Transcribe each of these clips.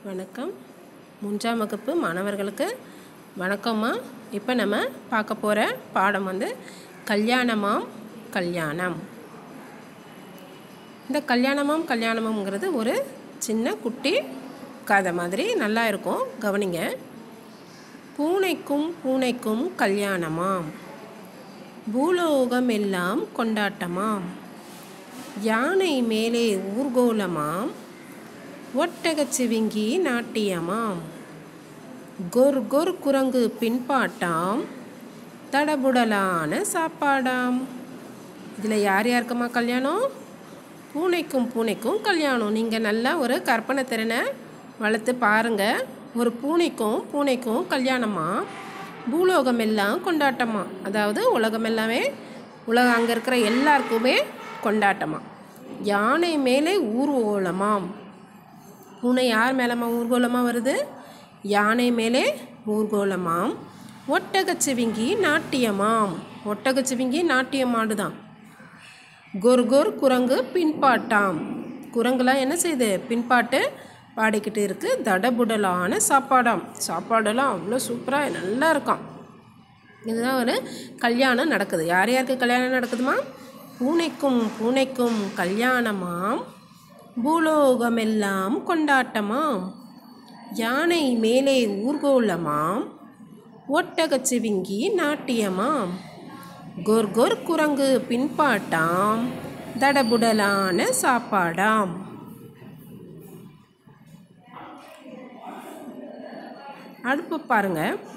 வணக்கம் மூன்றாம் வகுப்பு மாணவர்களுக்கு வணக்கம்மா இப்போ நம்ம பார்க்க போகிற பாடம் வந்து கல்யாணமாம் கல்யாணம் இந்த கல்யாணமாம் கல்யாணமாம்ங்கிறது ஒரு சின்ன குட்டி கதை மாதிரி நல்லா இருக்கும் கவனிங்க பூனைக்கும் பூனைக்கும் கல்யாணமாம் பூலோகம் எல்லாம் கொண்டாட்டமாம் யானை மேலே ஊர்கோலமாம் ஒட்டகச் சிவிங்கி நாட்டியமாம் கொர் கொர் குரங்கு பின்பாட்டாம் தடபுடலான சாப்பாடாம் இதில் யார் யாருக்குமா கல்யாணம் பூனைக்கும் பூனைக்கும் கல்யாணம் நீங்கள் நல்லா ஒரு கற்பனை திறனை வளர்த்து பாருங்கள் ஒரு பூனைக்கும் பூனைக்கும் கல்யாணமா பூலோகம் எல்லாம் கொண்டாட்டமா அதாவது உலகம் எல்லாமே உலகம் அங்கே இருக்கிற எல்லாருக்குமே கொண்டாட்டமா யானை மேலே ஊர்வலமாம் பூனை யார் மேலமா ஊர்கோலமாக வருது யானை மேலே ஊர்கோலமாம் ஒட்டகச்சிவிங்கி நாட்டியமாம் ஒட்டகச்சிவிங்கி நாட்டியம் ஆடுதான் கொர் கொர் குரங்கு பின்பாட்டாம் குரங்குலாம் என்ன செய்யுது பின்பாட்டு பாடிக்கிட்டு இருக்கு தடபுடலான சாப்பாடாம் சாப்பாடெல்லாம் அவ்வளோ சூப்பராக நல்லா இருக்காம் இதுதான் ஒரு கல்யாணம் நடக்குது யார் யாருக்கு கல்யாணம் நடக்குதுமா பூனைக்கும் பூனைக்கும் கல்யாணமாம் பூலோகமெல்லாம் கொண்டாட்டமாம் யானை மேலே ஊர்கோலமாம் ஒட்டகச் சிவிங்கி நாட்டியமாம் கொர் கொர் குரங்கு பின்பாட்டாம் தடபுடலான சாப்பாடாம் அடுப்பு பாருங்க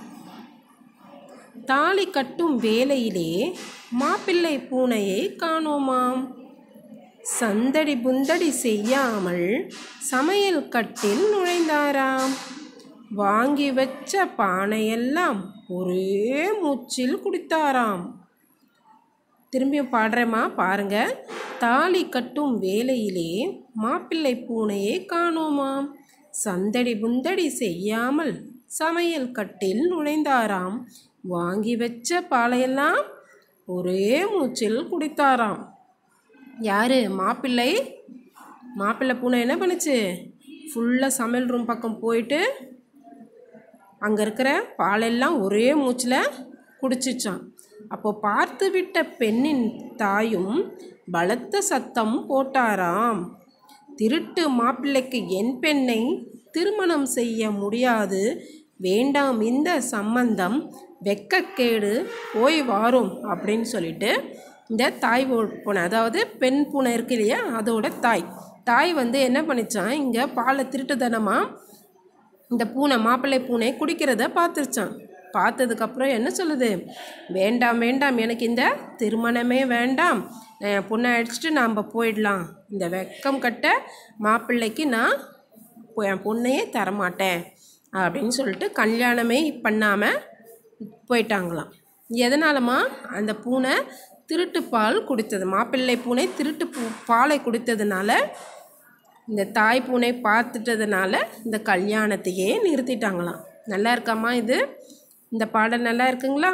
தாலி கட்டும் வேலையிலே மாப்பிள்ளை பூனையை காணோமாம் சந்தடி புந்தடி செய்யாமல் சமையல் கட்டில் நுழைந்தாராம் வாங்கி வச்ச பானையெல்லாம் ஒரே மூச்சில் குடித்தாராம் திரும்பியும் பாடுறேம்மா பாருங்க தாலி கட்டும் வேலையிலே மாப்பிள்ளை பூனையை காணோமாம் சந்தடி புந்தடி செய்யாமல் சமையல் கட்டில் நுழைந்தாராம் வாங்கி வச்ச பாலையெல்லாம் ஒரே மூச்சில் குடித்தாராம் யார் மாப்பிள்ளை மாப்பிள்ளை பூனை என்ன பண்ணுச்சு ஃபுல்லாக சமையல் ரூம் பக்கம் போயிட்டு அங்கே இருக்கிற பாலெல்லாம் ஒரே மூச்சில் குடிச்சிச்சான் அப்போ பார்த்து விட்ட பெண்ணின் தாயும் பலத்த சத்தம் போட்டாராம் திருட்டு மாப்பிள்ளைக்கு என் பெண்ணை திருமணம் செய்ய முடியாது வேண்டாம் இந்த சம்பந்தம் வெக்கக்கேடு போய் வாரும் அப்படின்னு சொல்லிட்டு இந்த தாய் பூனை அதாவது பெண் பூனை இருக்கு இல்லையா அதோட தாய் தாய் வந்து என்ன பண்ணிச்சான் இங்கே பாலை திருட்டுத்தனமாக இந்த பூனை மாப்பிள்ளை பூனை குடிக்கிறத பார்த்துருச்சான் பார்த்ததுக்கப்புறம் என்ன சொல்லுது வேண்டாம் வேண்டாம் எனக்கு இந்த திருமணமே வேண்டாம் நான் என் பொண்ணை அடிச்சுட்டு நாம் போயிடலாம் இந்த வெக்கம் கட்ட மாப்பிள்ளைக்கு நான் பொ- என் பொண்ணையே தரமாட்டேன் அப்படின்னு சொல்லிட்டு கல்யாணமே பண்ணாமல் போயிட்டாங்களாம் எதனாலமா அந்த பூனை திருட்டு பால் குடித்தது மாப்பிள்ளை பூனை திருட்டு பூ பாலை குடித்ததுனால இந்த தாய் பூனை பார்த்துட்டதுனால இந்த கல்யாணத்தையே நிறுத்திட்டாங்களாம் நல்லா இருக்காம்மா இது இந்த பாடல் நல்லா இருக்குங்களா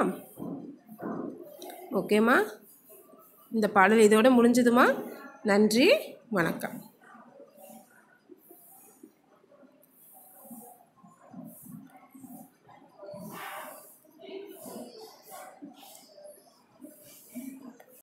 ஓகேம்மா இந்த பாடல் இதோட முடிஞ்சதுமா நன்றி வணக்கம்